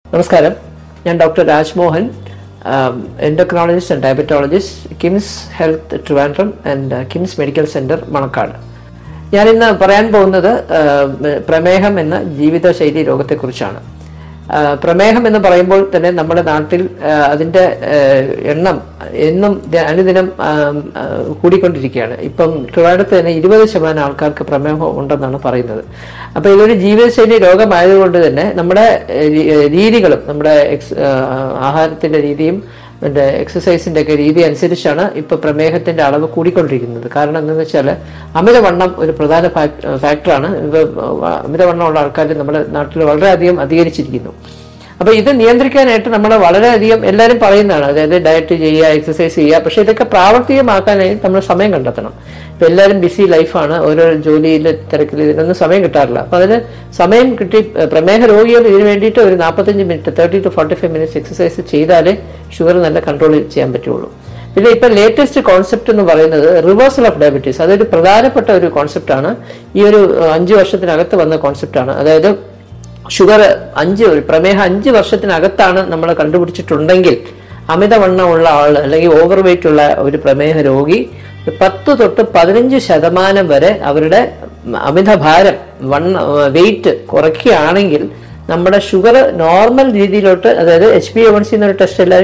നമസ്കാരം ഞാൻ doctor Rajmohan endocrinologist and diabetologist KIMS health Trivandrum and KIMS medical centre Manacaud ഞാനിന്ന് പറയാൻ പോകുന്നത് ആ, പ്രമേഹം എന്ന ജീവിതശൈലി രോഗത്തെക്കുറിച്ചാണ് ആ, പ്രമേഹം എന്ന് പറയുമ്പോൾ തന്നെ നമ്മുടെ നാട്ടിൽ ആ, അതിൻ്റെ ആ, എണ്ണം എന്നും ദ- അനുദിനം ആ, ആ, കൂടിക്കൊണ്ടിരിക്കുകയാണ് ഇപ്പം ട്രിവാൻഡ്രത്ത് തന്നെ ഇരുപത് ശതമാനം ആൾക്കാർക്ക് പ്രമേഹം ഉണ്ടെന്നാണ് പറയുന്നത് അപ്പോൾ ഇതൊരു ജീവിതശൈലി രോഗമായതുകൊണ്ട് തന്നെ നമ്മുടെ ഏ, രീ- ഏ, രീതികളും നമ്മുടെ എക്സ് ആ, ആഹാരത്തിൻ്റെ രീതിയും മറ്റേ എക്സസൈസിൻ്റെ ഒക്കെ രീതി അനുസരിച്ചാണ് ഇപ്പോൾ പ്രമേഹത്തിൻ്റെ അളവ് കൂടിക്കൊണ്ടിരിക്കുന്നത് കാരണം എന്താണെന്ന് വെച്ചാൽ അമിതവണ്ണം ഒരു പ്രധാന ഫാക്- ഫാക്ടറാണ് ഇപ്പോൾ അമിതവണ്ണമുള്ള ആൾക്കാർ നമ്മുടെ നാട്ടിൽ വളരെയധികം അധികരിച്ചിരിക്കുന്നു അപ്പോൾ ഇത് നിയന്ത്രിക്കാനായിട്ട് നമ്മൾ വളരെയധികം എല്ലാവരും പറയുന്നതാണ് അതായത് ഡയറ്റ് ചെയ്യുക എക്സസൈസ് ചെയ്യുക പക്ഷേ ഇതൊക്കെ പ്രാവർത്തികമാക്കാനായി നമ്മൾ സമയം കണ്ടെത്തണം ഇപ്പം എല്ലാവരും ബിസി ലൈഫാണ് ഓരോ ജോലിയിൽ തിരക്കിൽ ഇതിനൊന്നും സമയം കിട്ടാറില്ല അപ്പോൾ അതിന് സമയം കിട്ടി ഏഹ് പ്രമേഹ രോഗികൾ ഇതിന് വേണ്ടിയിട്ട് ഒരു നാൽപ്പത്തഞ്ച് minute thirty to forty five minutes exercise ചെയ്താലേ ഷുഗർ നല്ല കൺട്രോൾ ചെയ്യാൻ പറ്റുള്ളൂ പിന്നെ ഇപ്പം ലേറ്റസ്റ്റ് കോൺസെപ്റ്റ് എന്ന് പറയുന്നത് റിവേഴ്സൽ ഓഫ് ഡയബറ്റീസ് അതൊരു പ്രധാനപ്പെട്ട ഒരു കോൺസെപ്റ്റാണ് ഈ ഒരു ഏഹ്, അഞ്ച് വർഷത്തിനകത്ത് വന്ന കോൺസെപ്റ്റാണ് അതായത് ഷുഗർ അഞ്ച് പ്രമേഹം അഞ്ച് വർഷത്തിനകത്താണ് നമ്മൾ കണ്ടുപിടിച്ചിട്ടുണ്ടെങ്കിൽ അമിതവണ്ണമുള്ള ആൾ അല്ലെങ്കിൽ ഓവർ വെയിറ്റ് ഉള്ള ഒരു പ്രമേഹ രോഗി പത്ത് തൊട്ട് പതിനഞ്ച് ശതമാനം വരെ അവരുടെ അമിതഭാരം വണ്ണ വെയിറ്റ് കുറയ്ക്കുകയാണെങ്കിൽ നമ്മുടെ ഷുഗർ നോർമൽ രീതിയിലോട്ട് അതായത് H P A one C എന്നൊരു ടെസ്റ്റ് എല്ലാവരും